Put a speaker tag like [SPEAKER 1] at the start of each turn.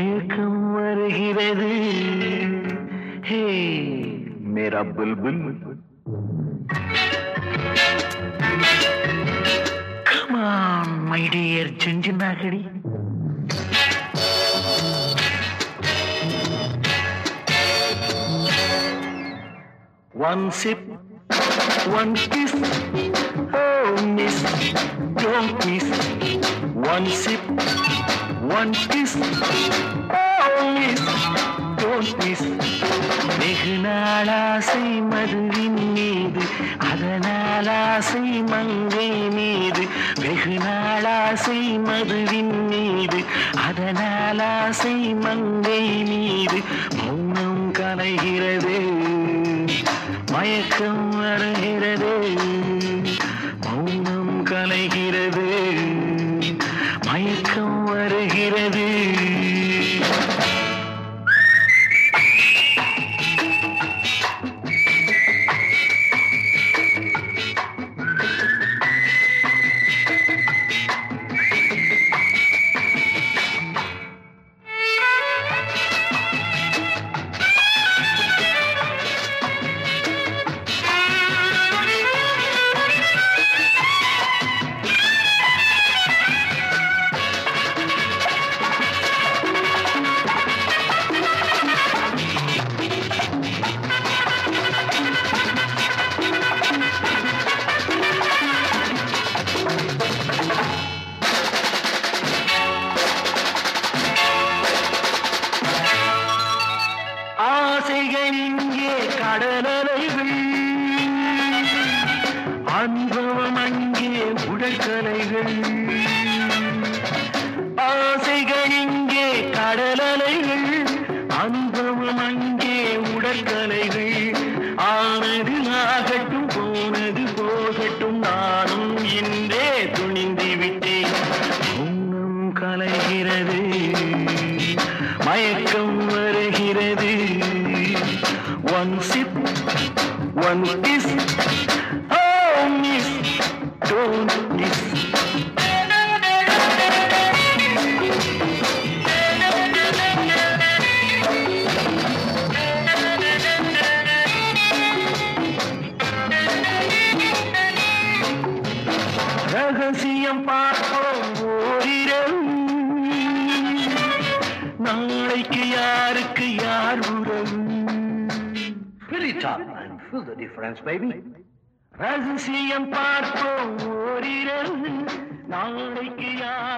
[SPEAKER 1] மயக்கம் வருகிறது ஹே மேரா Bulbul Come on, my dear Junjunagadi. One sip, one kiss. Oh, miss, don't miss. One sip, one kiss. Oh, miss, don't miss. வெகு நாளாசை மதுவின் மீது அதனால் ஆசை மங்கை மீது வெகு நாளாசை மதுவின் மீது அதனால் ஆசை மங்கை மீது மௌனம் கலைகிறது மயக்கம் வருகிறது மௌனம் கலைகிறது மயக்கம் வருகிறது ஆசைகள் இங்கே கடலலைகள் அனுபவம் அங்கே உடற்கலைகள் ஆசைகள் இங்கே கடலலைகள் அனுபவம் அங்கே உடற்கலைகள் ஆனது ஆகட்டும் போனது போகட்டும் நானும் இன்றே துணிந்து விட்டேன் மௌனம் கலைகிறது மயக்கம் வருகிறது one sip one kiss oh miss don't miss ரகசியம் பார்ப்போம் ஓரிரவு நாளைக்கு யாருக்கு யார் உறவு
[SPEAKER 2] Fill it up and feel the difference, baby.
[SPEAKER 1] ரகசியம் பார்ப்போம் ஓரிரவு நாளைக்கு யார்